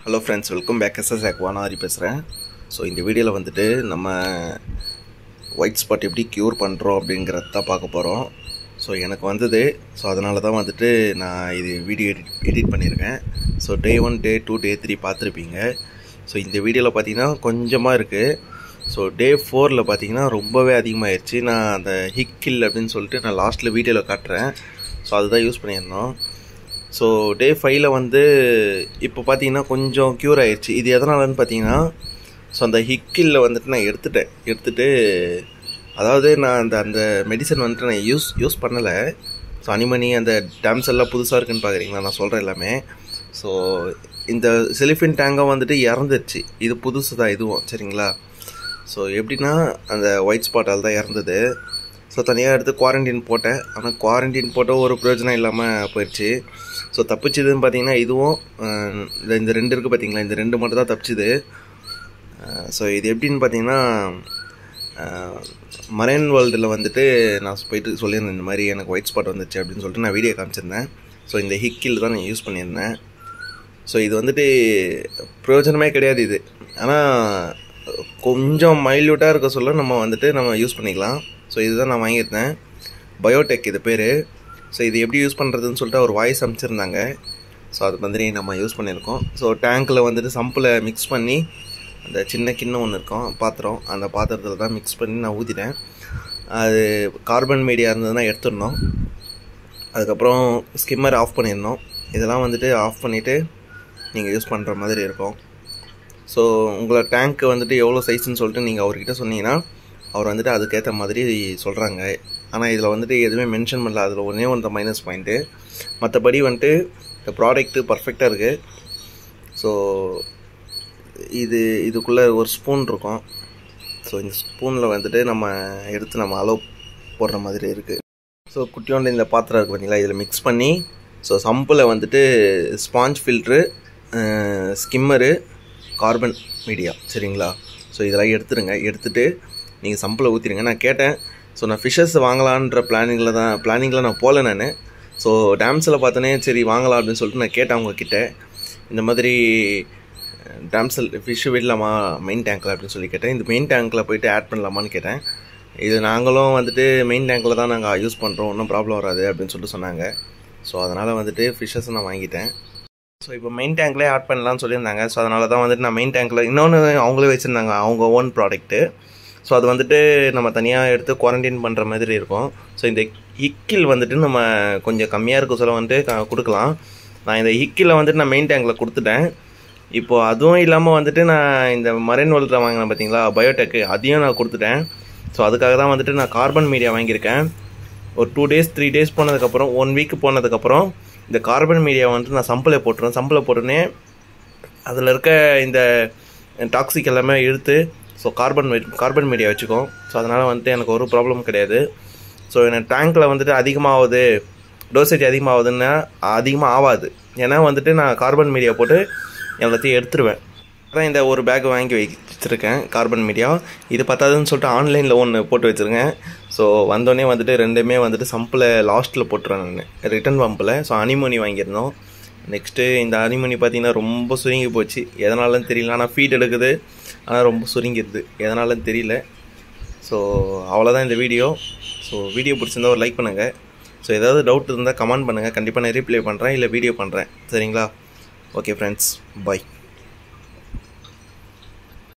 hello friends welcome back SS ஆக்வானாரி பேசுகிறேன் so இந்த வீடியோவில் வந்துட்டு நம்ம ஒயிட் ஸ்பாட் எப்படி க்யூர் பண்ணுறோம் அப்படிங்கிறத தான் பார்க்க போகிறோம் ஸோ எனக்கு வந்தது ஸோ அதனால தான் வந்துட்டு நான் இது வீடியோ எடிட் எடிட் பண்ணியிருக்கேன் so day one day two day three பார்த்துருப்பீங்க ஸோ இந்த வீடியோவில் பார்த்தீங்கன்னா கொஞ்சமாக இருக்குது ஸோ டே ஃபோரில் பார்த்தீங்கன்னா ரொம்பவே அதிகமாகிடுச்சு நான் அந்த ஹிக்கில் அப்படின்னு சொல்லிட்டு நான் லாஸ்ட்டில் வீடியோவில் காட்டுறேன் ஸோ அதுதான் யூஸ் பண்ணியிருந்தோம் ஸோ டே ஃபைவ்ல வந்து இப்போ பார்த்தீங்கன்னா கொஞ்சம் க்யூர் ஆயிடுச்சு இது எதனாலன்னு பார்த்தீங்கன்னா ஸோ அந்த ஹிக்கில் வந்துட்டு நான் எடுத்துட்டேன் எடுத்துட்டு அதாவது நான் அந்த அந்த மெடிசன் வந்துட்டு நான் யூஸ் யூஸ் பண்ணலை ஸோ அனிமணி அந்த டேம்ஸ் எல்லாம் புதுசாக இருக்குன்னு பார்க்குறீங்களா நான் சொல்கிறேன் எல்லாமே ஸோ இந்த செலிஃபின் டேங்கம் வந்துட்டு இறந்துருச்சு இது புதுசு தான் இதுவும் சரிங்களா ஸோ எப்படின்னா அந்த ஒயிட் ஸ்பாட்டால் தான் இறந்தது ஸோ தனியாக எடுத்து குவாரண்டைன் போட்டேன் ஆனால் குவாரண்டைன் போட்ட ஒரு பிரயோஜனம் இல்லாமல் போயிடுச்சு ஸோ தப்பிச்சதுன்னு பார்த்தீங்கன்னா இதுவும் அஹ், இந்த இந்த ரெண்டு இருக்குது பார்த்தீங்களா இந்த ரெண்டு மட்டும் தான் தப்பிச்சுது ஸோ இது எப்படின்னு பார்த்தீங்கன்னா மரைன் வேர்ல்டில் வந்துட்டு நான் போயிட்டு சொல்லியிருந்தேன் இந்த மாதிரி எனக்கு ஒயிட் ஸ்பாட் வந்துச்சு அப்படின்னு சொல்லிட்டு நான் வீடியோ காமிச்சிருந்தேன் ஸோ இந்த ஹிக்கில் தான் நான் யூஸ் பண்ணியிருந்தேன் ஸோ இது வந்துட்டு பிரயோஜனமே கிடையாது இது ஆனால் கொஞ்சம் மைல்யூட்டாக இருக்க சொல்ல நம்ம வந்துட்டு நம்ம யூஸ் பண்ணிக்கலாம் ஸோ இதுதான் நான் வாங்கியிருந்தேன் பயோடெக் இது பேர் ஸோ இது எப்படி யூஸ் பண்ணுறதுன்னு சொல்லிட்டு ஒரு வாய்ஸ் அனுப்பிச்சிருந்தாங்க ஸோ அது மாதிரி நம்ம யூஸ் பண்ணியிருக்கோம் ஸோ டேங்க்கில் வந்துட்டு சம்பில் மிக்ஸ் பண்ணி அந்த சின்ன கிண்ணம் ஒன்று இருக்கும் பாத்திரம் அந்த பாத்திரத்தில் தான் மிக்ஸ் பண்ணி நான் ஊற்றிட்டேன் அது கார்பன் மீடியா இருந்ததுன்னா எடுத்துடணும் அதுக்கப்புறம் ஸ்கிம்மர் ஆஃப் பண்ணிடணும் இதெல்லாம் வந்துட்டு ஆஃப் பண்ணிவிட்டு நீங்கள் யூஸ் பண்ணுற மாதிரி இருக்கும் ஸோ உங்களை டேங்க்கு வந்துட்டு எவ்வளோ சைஸ்ன்னு சொல்லிட்டு நீங்கள் அவர்கிட்ட சொன்னீங்கன்னா அவர் வந்துட்டு அதுக்கேற்ற மாதிரி சொல்கிறாங்க ஆனால் இதில் வந்துட்டு எதுவுமே மென்ஷன் பண்ணல அதில் ஒன்றே ஒன்று மைனஸ் பாயிண்ட்டு மற்றபடி வந்துட்டு இந்த ப்ராடக்ட்டு பர்ஃபெக்டாக இருக்குது ஸோ இது இதுக்குள்ளே ஒரு ஸ்பூன் இருக்கும் ஸோ இந்த ஸ்பூனில் வந்துட்டு நம்ம எடுத்து நம்ம அளவு போடுற மாதிரி இருக்குது ஸோ குட்டியோண்டு இந்த பாத்திரம் இருக்குது பார்த்தீங்களா இதில் மிக்ஸ் பண்ணி ஸோ சம்பில் வந்துட்டு sponge filter skimmer carbon media சரிங்களா ஸோ இதெல்லாம் எடுத்துருங்க எடுத்துட்டு நீங்கள் சம்பில் ஊற்றிடுங்க நான் கேட்டேன் ஸோ நான் ஃபிஷ்ஷஸ் வாங்கலான்ற பிளானிங்கில் தான் பிளானிங்கில் நான் போகல நான் ஸோ டேம்ஸில் பார்த்தோன்னே சரி வாங்கலாம் அப்படின்னு சொல்லிட்டு நான் கேட்டேன் அவங்கக்கிட்ட இந்த மாதிரி டேம்ஸில் ஃபிஷ்ஷு விடலாமா மெயின் டேங்க்கில் அப்படின்னு சொல்லி கேட்டேன் இந்த மெயின் டேங்க்கில் போயிட்டு ஆட் பண்ணலாமான்னு கேட்டேன் இது நாங்களும் வந்துட்டு மெயின் டேங்க்கில் தான் நாங்கள் யூஸ் பண்ணுறோம் ஒன்றும் ப்ராப்ளம் வராது அப்படின்னு சொல்லிட்டு சொன்னாங்க ஸோ அதனால் வந்துட்டு ஃபிஷ்ஷஸ் நான் வாங்கிட்டேன் ஸோ இப்போ மெயின் டேங்க்லேயே ஆட் பண்ணலாம்னு சொல்லியிருந்தாங்க ஸோ அதனால தான் வந்துட்டு நான் மெயின் டேங்க்கில் இன்னொன்று அவங்களே வச்சுருந்தாங்க அவங்க ஓன் ப்ராடக்ட்டு ஸோ அது வந்துட்டு நம்ம தனியாக எடுத்து குவாரண்டைன் பண்ணுற மாதிரி இருக்கும் ஸோ இந்த ஹிக்கில் வந்துட்டு நம்ம கொஞ்சம் கம்மியாக இருக்க சொல்ல வந்துட்டு க- கொடுக்கலாம் நான் இந்த ஹிக்கில் வந்துட்டு நான் மெயின் டேங்கில் கொடுத்துட்டேன் இப்போது அதுவும் இல்லாமல் வந்துட்டு நான் இந்த மரைன் வேர்ல்டில் வாங்கினேன் பார்த்தீங்களா பயோடெக்கு அதையும் நான் கொடுத்துட்டேன் ஸோ அதுக்காக தான் வந்துட்டு நான் கார்பன் மீடியா வாங்கியிருக்கேன் ஒரு டூ டேஸ் த்ரீ டேஸ் போனதுக்கப்புறம் ஒன் வீக் போனதுக்கப்புறம் இந்த கார்பன் மீடியா வந்துட்டு நான் சம்பில் போட்டுருவேன் சம்பில் போட்டோன்னே அதில் இருக்க இந்த டாக்ஸிக் எல்லாமே இழுத்து ஸோ கார்பன் கார்பன் மீடியா வச்சுக்கும் ஸோ அதனால் வந்துட்டு எனக்கு ஒரு ப்ராப்ளம் கிடையாது ஸோ எனக்கு டேங்க்கில் வந்துட்டு அதிகமாகுது டோசேஜ் அதிகமாகுதுன்னா அதிகமாக ஆகாது ஏன்னா வந்துட்டு நான் கார்பன் மீடியா போட்டு எல்லாத்தையும் எடுத்துருவேன் அதான் இந்த ஒரு பேக் வாங்கி வச்சிருக்கேன் கார்பன் மீடியா இது பத்தாதுன்னு சொல்லிட்டு ஆன்லைனில் ஒன்று போட்டு வச்சுருக்கேன் ஸோ வந்தோடனே வந்துட்டு ரெண்டுமே வந்துட்டு சம்பில் லாஸ்ட்டில் போட்டுருவேன் நான் ரிட்டன் பம்பில் ஸோ அனிமோனி வாங்கியிருந்தோம் நெக்ஸ்ட்டு இந்த அனிமணி பார்த்தீங்கன்னா ரொம்ப சுருங்கி போச்சு எதனாலன்னு தெரியல ஆனால் ஃபீட் எடுக்குது ஆனால் ரொம்ப சுருங்கிடுது எதனாலன்னு தெரியல ஸோ அவ்வளோதான் இந்த வீடியோ ஸோ வீடியோ பிடிச்சிருந்தா ஒரு லைக் பண்ணுங்கள் ஸோ ஏதாவது டவுட் இருந்தால் கமெண்ட் பண்ணுங்கள் கண்டிப்பாக நான் ரீப்ளை பண்ணுறேன் இல்லை வீடியோ பண்ணுறேன் சரிங்களா ஓகே ஃப்ரெண்ட்ஸ் பை